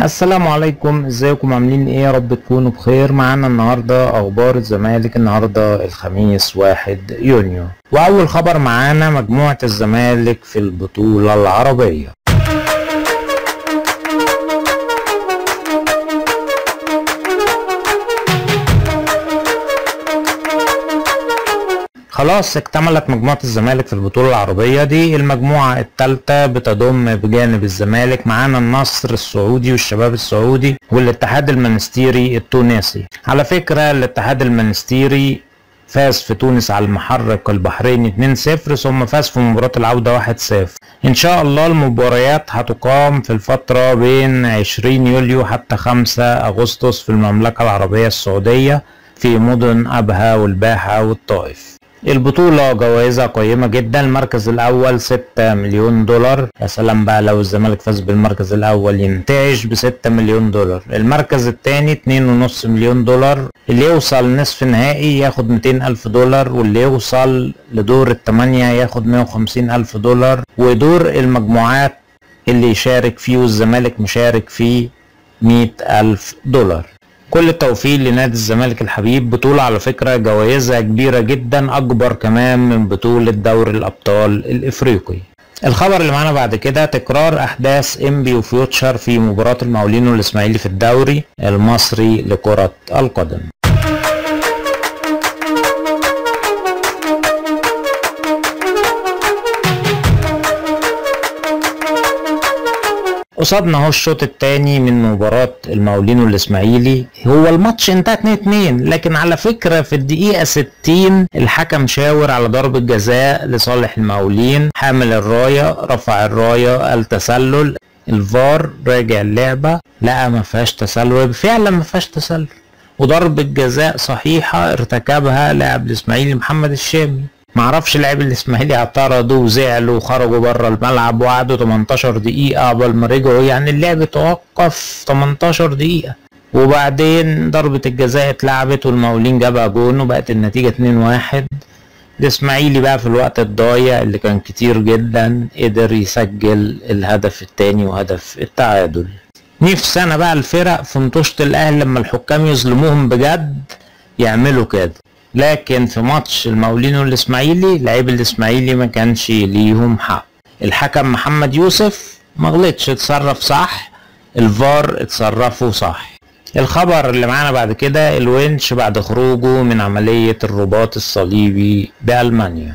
السلام عليكم ازيكم عاملين ايه يا رب تكونوا بخير معانا النهارده اخبار الزمالك النهارده الخميس واحد يونيو واول خبر معانا مجموعة الزمالك في البطولة العربية خلاص اكتملت مجموعة الزمالك في البطولة العربية دي المجموعة الثالثة بتضم بجانب الزمالك معانا النصر السعودي والشباب السعودي والاتحاد المنستيري التونسي على فكرة الاتحاد المنستيري فاز في تونس على المحرق البحريني 2-0 ثم فاز في مباراة العودة 1-0 ان شاء الله المباريات هتقام في الفترة بين 20 يوليو حتى 5 اغسطس في المملكة العربية السعودية في مدن ابها والباحة والطائف البطولة جوائزها قيمة جدا المركز الأول 6 مليون دولار يا سلام بقى لو الزمالك فاز بالمركز الأول ينتعش ب 6 مليون دولار المركز الثاني 2.5 مليون دولار اللي يوصل نصف نهائي ياخد 200 ألف دولار واللي يوصل لدور الثمانية ياخد 150 ألف دولار ودور المجموعات اللي يشارك فيه والزمالك مشارك فيه 100 ألف دولار كل التوفيق لنادي الزمالك الحبيب بطولة على فكرة جوائزها كبيرة جدا أكبر كمان من بطولة دوري الأبطال الإفريقي الخبر اللي معانا بعد كده تكرار أحداث إنبي وفيوتشر في مباراة المقاولين والإسماعيلي في الدوري المصري لكرة القدم قصادنا اهو الشوط الثاني من مباراة المقاولين والاسماعيلي هو الماتش انتهى 2 2 لكن على فكرة في الدقيقة 60 الحكم شاور على ضربة جزاء لصالح المقاولين حامل الراية رفع الراية قال تسلل الفار راجع اللعبة لقى ما فيهاش تسلل فعلا ما فيهاش تسلل وضربة جزاء صحيحة ارتكبها لاعب الاسماعيلي محمد الشامي معرفش لاعب الاسماعيلي اعترضوا وزعلوا وخرجوا بره الملعب وقعدوا 18 دقيقة قبل ما رجعوا يعني اللعب توقف 18 دقيقة وبعدين ضربة الجزاء اتلعبت والمقاولين جابها جون وبقت النتيجة 2-1 الاسماعيلي بقى في الوقت الضايع اللي كان كتير جدا قدر يسجل الهدف التاني وهدف التعادل نفسي انا بقى الفرق في مطوشة الاهلي لما الحكام يظلموهم بجد يعملوا كده لكن في ماتش المقاولين والاسماعيلي لعيب الاسماعيلي ما كانش ليهم حق الحكم محمد يوسف ما غلطش اتصرف صح الفار اتصرفوا صح الخبر اللي معانا بعد كده الونش بعد خروجه من عملية الرباط الصليبي بألمانيا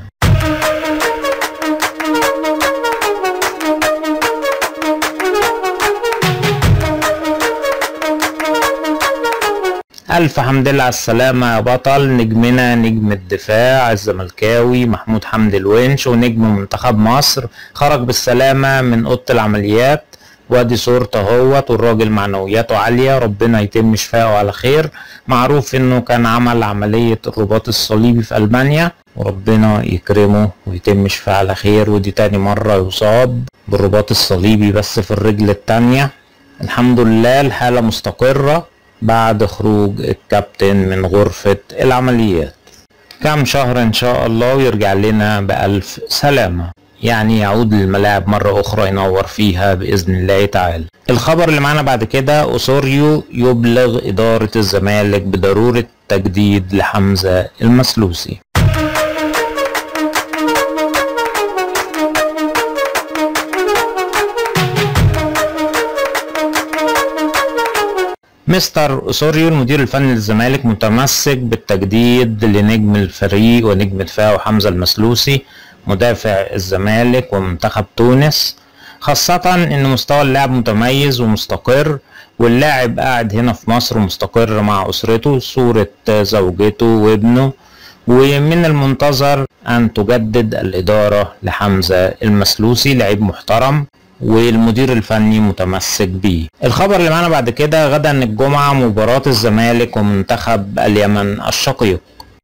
ألف حمد لله على السلامة يا بطل نجمنا نجم الدفاع الزملكاوي محمود حمدي الونش ونجم منتخب مصر خرج بالسلامة من أوضة العمليات وادي صورته اهوت والراجل معنوياته عالية ربنا يتم شفائه على خير معروف انه كان عمل عملية الرباط الصليبي في ألمانيا وربنا يكرمه ويتم شفاه على خير ودي تاني مرة يصاب بالرباط الصليبي بس في الرجل التانية الحمد لله الحالة مستقرة بعد خروج الكابتن من غرفة العمليات كام شهر ان شاء الله ويرجع لنا بألف سلامة يعني يعود للملاعب مرة أخرى ينور فيها بإذن الله تعالى الخبر اللي معانا بعد كده أوسوريو يبلغ إدارة الزمالك بضرورة تجديد لحمزة المسلوسي مستر أوسوريو المدير الفني للزمالك متمسك بالتجديد لنجم الفريق ونجم دفاعه حمزة المسلوسي مدافع الزمالك ومنتخب تونس خاصة ان مستوى اللاعب متميز ومستقر واللاعب قاعد هنا في مصر مستقر مع اسرته صورة زوجته وابنه ومن المنتظر ان تجدد الادارة لحمزة المسلوسي لعيب محترم والمدير الفني متمسك بيه الخبر اللي معانا بعد كده غدا الجمعة مباراة الزمالك ومنتخب اليمن الشقيق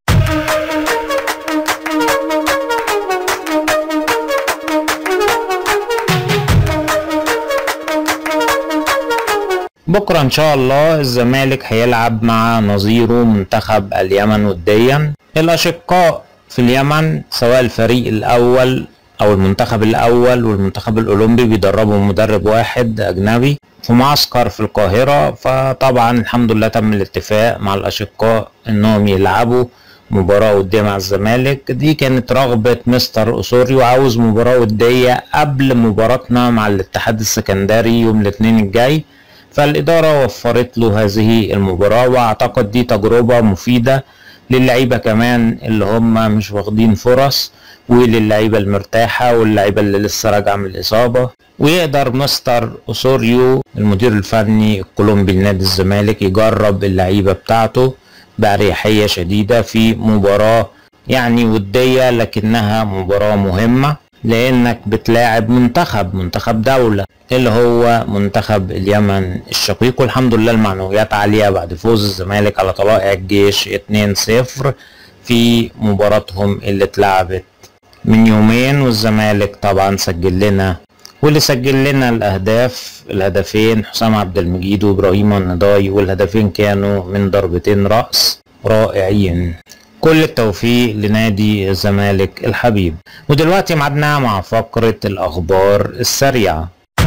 بكرة ان شاء الله الزمالك هيلعب مع نظيره منتخب اليمن وديا الاشقاء في اليمن سواء الفريق الاول او المنتخب الاول والمنتخب الاولمبي بيدربهم مدرب واحد اجنبي في معسكر في القاهرة فطبعا الحمد لله تم الاتفاق مع الاشقاء انهم يلعبوا مباراة ودية مع الزمالك دي كانت رغبة مستر أسوريو عاوز مباراة ودية قبل مباراتنا مع الاتحاد السكندري يوم الاثنين الجاي فالإدارة وفرت له هذه المباراة وأعتقد دي تجربة مفيدة للعيبة كمان اللي هم مش واخدين فرص وللعيبة المرتاحة واللعيبة اللي لسه راجعة من الإصابة ويقدر مستر أسوريو المدير الفني الكولومبي لنادي الزمالك يجرب اللعيبة بتاعته بأريحية شديدة في مباراة يعني ودية لكنها مباراة مهمة لأنك بتلاعب منتخب منتخب دولة اللي هو منتخب اليمن الشقيق والحمد لله المعنويات عالية بعد فوز الزمالك على طلائع الجيش 2-0 في مباراتهم اللي اتلعبت من يومين والزمالك طبعا سجل لنا واللي سجل لنا الاهداف الهدفين حسام عبد المجيد وابراهيم النضاي والهدفين كانوا من ضربتين راس رائعين كل التوفيق لنادي الزمالك الحبيب ودلوقتي معدنا مع فقرة الأخبار السريعة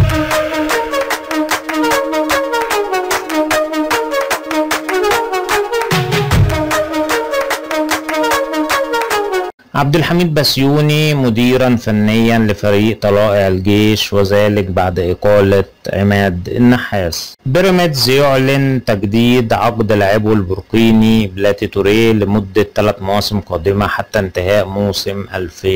عبد الحميد بسيوني مديرا فنيا لفريق طلائع الجيش وذلك بعد إقالة عماد النحاس بيراميدز يعلن تجديد عقد لاعبه البرقيني بلاتي توريه لمدة ثلاث مواسم قادمة حتى انتهاء موسم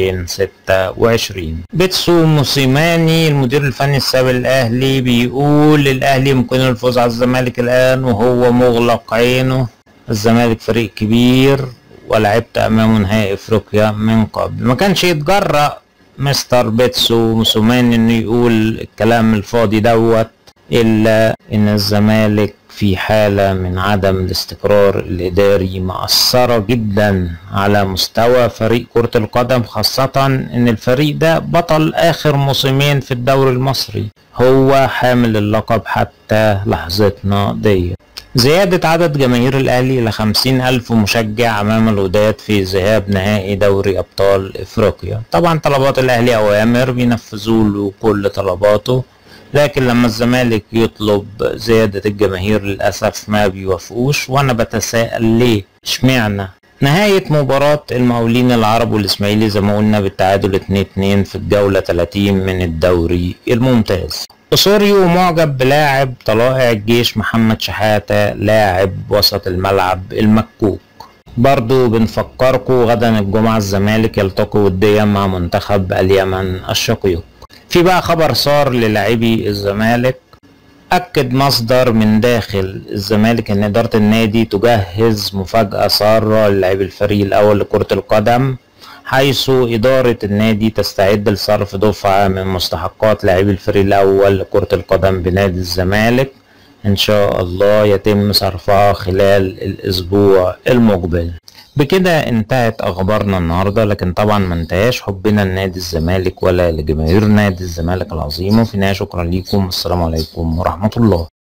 2026 بيتسو موسيماني المدير الفني السابق للأهلي بيقول الأهلي يمكن الفوز على الزمالك الآن وهو مغلق عينه الزمالك فريق كبير ولعبت امامه نهائي افريقيا من قبل ما كانش يتجرأ مستر بيتسو موسوماني انه يقول الكلام الفاضي دوت الا ان الزمالك في حالة من عدم الاستقرار الإداري مأثرة جدا على مستوى فريق كرة القدم خاصة إن الفريق ده بطل آخر موسمين في الدوري المصري هو حامل اللقب حتى لحظتنا دي زيادة عدد جماهير الأهلي إلى خمسين ألف مشجع أمام الوداد في ذهاب نهائي دوري أبطال إفريقيا طبعا طلبات الأهلي أوامر بينفذوا له كل طلباته لكن لما الزمالك يطلب زيادة الجماهير للأسف ما بيوافقوش وأنا بتساءل ليه اشمعنى نهاية مباراة المقاولين العرب والإسماعيلي زي ما قلنا بالتعادل 2-2 في الجولة 30 من الدوري الممتاز أسوريو معجب بلاعب طلائع الجيش محمد شحاتة لاعب وسط الملعب المكوك برضو بنفكركم غدا الجمعة الزمالك يلتقي وديا مع منتخب اليمن الشقيق في بقى خبر صار للاعبي الزمالك أكد مصدر من داخل الزمالك أن إدارة النادي تجهز مفاجأة سارة للاعبي الفريق الأول لكرة القدم حيث إدارة النادي تستعد لصرف دفعة من مستحقات لاعبي الفريق الأول لكرة القدم بنادي الزمالك إن شاء الله يتم صرفها خلال الأسبوع المقبل بكده انتهت أخبارنا النهاردة لكن طبعا ما انتهاش حبنا لنادي الزمالك ولا لجماهير نادي الزمالك العظيم وفي النهاية شكرا ليكم السلام عليكم ورحمة الله